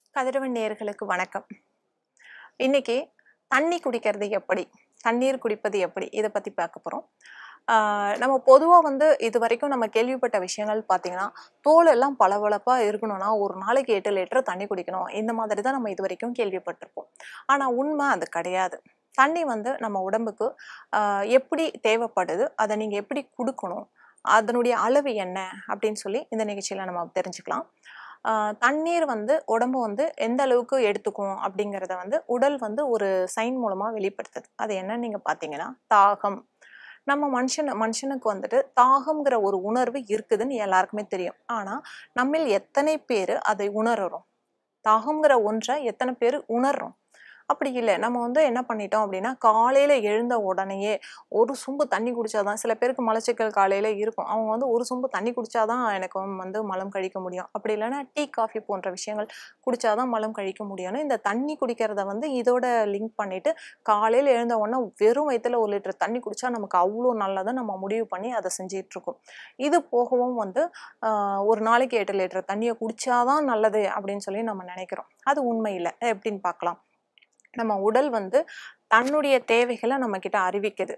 கதிரவன் நேயர்களுக்கு வணக்கம் இன்னைக்கு தண்ணி குடிக்கிறது எப்படி தண்ணீர் குடிப்பது எப்படி இதை பற்றி பார்க்க போகிறோம் நம்ம பொதுவாக வந்து இது வரைக்கும் நம்ம கேள்விப்பட்ட விஷயங்கள் பார்த்தீங்கன்னா தோல் எல்லாம் பளபளப்பாக இருக்கணும்னா ஒரு நாளைக்கு எட்டு லிட்டர் தண்ணி குடிக்கணும் இந்த மாதிரி தான் நம்ம இது வரைக்கும் கேள்விப்பட்டிருப்போம் ஆனால் உண்மை அது கிடையாது தண்ணி வந்து நம்ம உடம்புக்கு ஆஹ், எப்படி தேவைப்படுது அதை நீங்கள் எப்படி கொடுக்கணும் அதனுடைய அளவு என்ன அப்படின்னு சொல்லி இந்த நிகழ்ச்சியில் நம்ம தெரிஞ்சுக்கலாம் ஆஹ் தண்ணீர் வந்து உடம்பு வந்து எந்த அளவுக்கு எடுத்துக்கும் அப்படிங்கிறத வந்து உடல் வந்து ஒரு சைன் மூலமாக வெளிப்படுத்துது அது என்னன்னு நீங்கள் பார்த்தீங்கன்னா தாகம் நம்ம மனுஷன் மனுஷனுக்கு வந்துட்டு தாகம்ங்கிற ஒரு உணர்வு இருக்குதுன்னு எல்லாருக்குமே தெரியும் ஆனால் நம்மில் எத்தனை பேர் அதை உணர்றோம் தாகம்ங்கிற ஒன்றை எத்தனை பேர் உணர்றோம் அப்படி இல்லை நம்ம வந்து என்ன பண்ணிட்டோம் அப்படின்னா காலையில் எழுந்த உடனேயே ஒரு சொம்பு தண்ணி குடிச்சாதான் சில பேருக்கு மலச்சிக்கல் காலையில் இருக்கும் அவங்க வந்து ஒரு சொம்பு தண்ணி குடிச்சாதான் எனக்கு வந்து மலம் கழிக்க முடியும் அப்படி இல்லைன்னா டீ காஃபி போன்ற விஷயங்கள் குடிச்சாதான் மலம் கழிக்க முடியும்னு இந்த தண்ணி குடிக்கிறத வந்து இதோட லிங்க் பண்ணிட்டு காலையில் எழுந்த உடனே வெறும் வயித்துல ஒரு லிட்டர் தண்ணி குடிச்சா நமக்கு அவ்வளோ நல்லதை நம்ம முடிவு பண்ணி அதை செஞ்சிட்டு இருக்கோம் இது போகவும் வந்து ஆஹ், ஒரு நாளைக்கு எட்டு லிட்டர் தண்ணியை குடிச்சாதான் நல்லது அப்படின்னு சொல்லி நம்ம நினைக்கிறோம் அது உண்மை இல்லை எப்படின்னு பார்க்கலாம் நம்ம உடல் வந்து தன்னுடைய தேவைகளை நம்ம கிட்ட அறிவிக்குது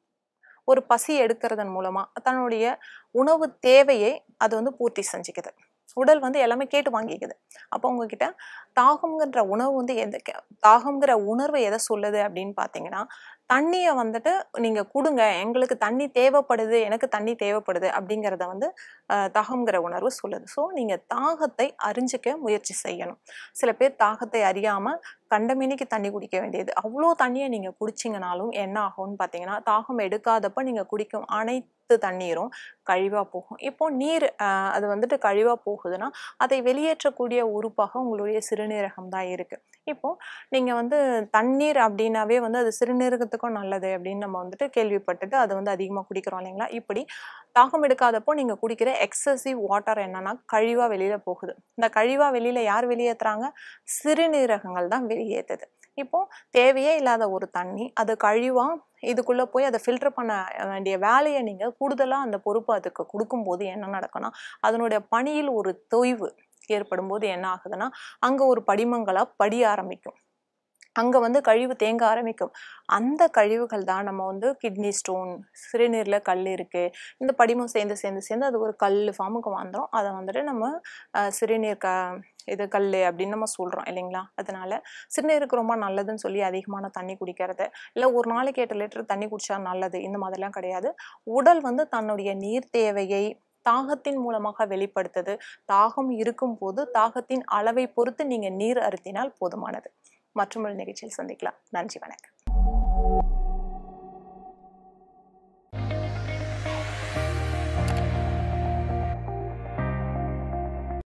ஒரு பசி எடுக்கிறதன் மூலமா தன்னுடைய உணவு தேவையை அது வந்து பூர்த்தி செஞ்சுக்குது உடல் வந்து எல்லாமே கேட்டு வாங்கிக்குது அப்போ உங்ககிட்ட தாகம்ங்கிற உணவு வந்து எந்த கே- தாகம்ங்கிற உணர்வு எதை சொல்லுது அப்படின்னு பார்த்தீங்கன்னா தண்ணியை வந்துட்டு நீங்கள் கொடுங்க எங்களுக்கு தண்ணி தேவைப்படுது எனக்கு தண்ணி தேவைப்படுது அப்படிங்கிறத வந்து அஹ், தாகம்ங்கிற உணர்வு சொல்லுது ஸோ நீங்கள் தாகத்தை அறிஞ்சிக்க முயற்சி செய்யணும் சில பேர் தாகத்தை அறியாமல் கண்டமேனிக்கு தண்ணி குடிக்க வேண்டியது அவ்வளோ தண்ணியை நீங்கள் குடிச்சிங்கனாலும் என்ன ஆகும்னு பார்த்தீங்கன்னா தாகம் எடுக்காதப்ப நீங்கள் குடிக்கும் அனைத்து தண்ணீரும் கழிவாக போகும் இப்போ நீர் ஆஹ், அது வந்துட்டு கழிவாக போகுதுன்னா அதை வெளியேற்றக்கூடிய உறுப்பாக உங்களுடைய சிறுநீரகம் தான் இருக்குது இப்போ நீங்கள் வந்து தண்ணீர் அப்படின்னாவே வந்து அது சிறுநீரகத்துக்கும் நல்லது அப்படின்னு நம்ம வந்துட்டு கேள்விப்பட்டுட்டு அதை வந்து அதிகமாக குடிக்கிறோம் இல்லைங்களா இப்படி தாகம் எடுக்காதப்போ நீங்கள் குடிக்கிற எக்ஸசிவ் வாட்டர் என்னன்னா கழிவாக வெளியில் போகுது இந்த கழிவாக வெளியில் யார் வெளியேற்றுறாங்க சிறுநீரகங்கள் தான் வெளியேற்றுது இப்போ தேவையே இல்லாத ஒரு தண்ணி அது கழிவா இதுக்குள்ளே போய் அதை ஃபில்டர் பண்ண வேண்டிய வேலையை நீங்கள் கூடுதலாக அந்த பொறுப்பு அதுக்கு கொடுக்கும்போது என்ன நடக்கும்னா அதனுடைய பணியில் ஒரு தொய்வு ஏற்படும் போது என்ன ஆகுதுன்னா அங்கே ஒரு படிமங்களாக படிய ஆரம்பிக்கும் அங்கே வந்து கழிவு தேங்க ஆரம்பிக்கும் அந்த கழிவுகள் தான் நம்ம வந்து கிட்னி ஸ்டோன் சிறுநீரில் கல் இருக்குது இந்த படிமம் சேர்ந்து சேர்ந்து சேர்ந்து அது ஒரு கல் ஃபார்முக்கு வந்துடும் அதை வந்துட்டு நம்ம அஹ், சிறுநீர் க இது கல் அப்படின்னு நம்ம சொல்கிறோம் இல்லைங்களா அதனால சிறுநீருக்கு ரொம்ப நல்லதுன்னு சொல்லி அதிகமான தண்ணி குடிக்கிறது இல்லை ஒரு நாளைக்கு எட்டு லிட்டர் தண்ணி குடிச்சா நல்லது இந்த மாதிரிலாம் கிடையாது உடல் வந்து தன்னுடைய நீர் தேவையை தாகத்தின் மூலமாக வெளிப்படுத்துது தாகம் இருக்கும்போது தாகத்தின் அளவை பொறுத்து நீங்கள் நீர் அருந்தினால் போதுமானது மற்றொரு நிகழ்ச்சியில் சந்திக்கலாம் நன்றி வணக்கம்